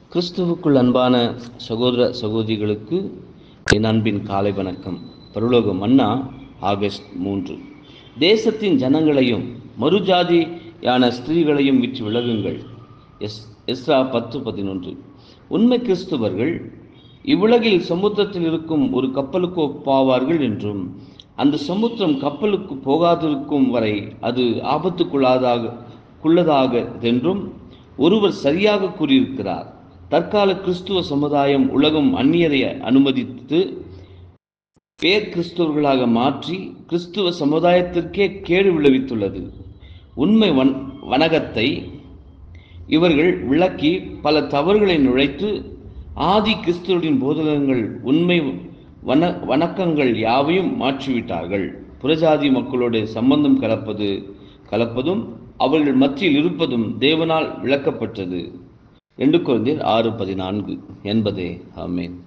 கிறிஸ்துவுக்குள் அன்பான சகோதர சகோதரிகளுக்கு என் அன்பின் காலை வணக்கம் பரலோக மன்னா ஆகஸ்ட் மூன்று தேசத்தின் ஜனங்களையும் மறுஜாதியான ஸ்திரீகளையும் விற்று விலகுங்கள் எஸ் எஸ்ரா பத்து பதினொன்று உண்மை கிறிஸ்துவர்கள் இவ்வுலகில் சமுத்திரத்தில் இருக்கும் ஒரு கப்பலுக்கு ஒப்பாவார்கள் என்றும் அந்த சமுத்திரம் கப்பலுக்கு போகாதிருக்கும் வரை அது ஆபத்துக்குள்ளாதாக குள்ளதாக என்றும் ஒருவர் சரியாக கூறியிருக்கிறார் தற்கால கிறிஸ்துவ சமுதாயம் உலகம் அந்நியரை அனுமதித்து பேர் கிறிஸ்துவர்களாக மாற்றி கிறிஸ்துவ சமுதாயத்திற்கே கேடு விளைவித்துள்ளது உண்மை வன் வணக்கத்தை இவர்கள் விளக்கி பல தவறுகளை நுழைத்து ஆதி கிறிஸ்துவரின் போதகங்கள் உண்மை வன வணக்கங்கள் யாவையும் மாற்றிவிட்டார்கள் புறஜாதி மக்களோடு சம்பந்தம் கலப்பது கலப்பதும் அவர்கள் மத்தியில் இருப்பதும் தேவனால் விளக்கப்பட்டது ரெண்டு குழந்தையர் ஆறு பதினான்கு என்பதே ஆமேன்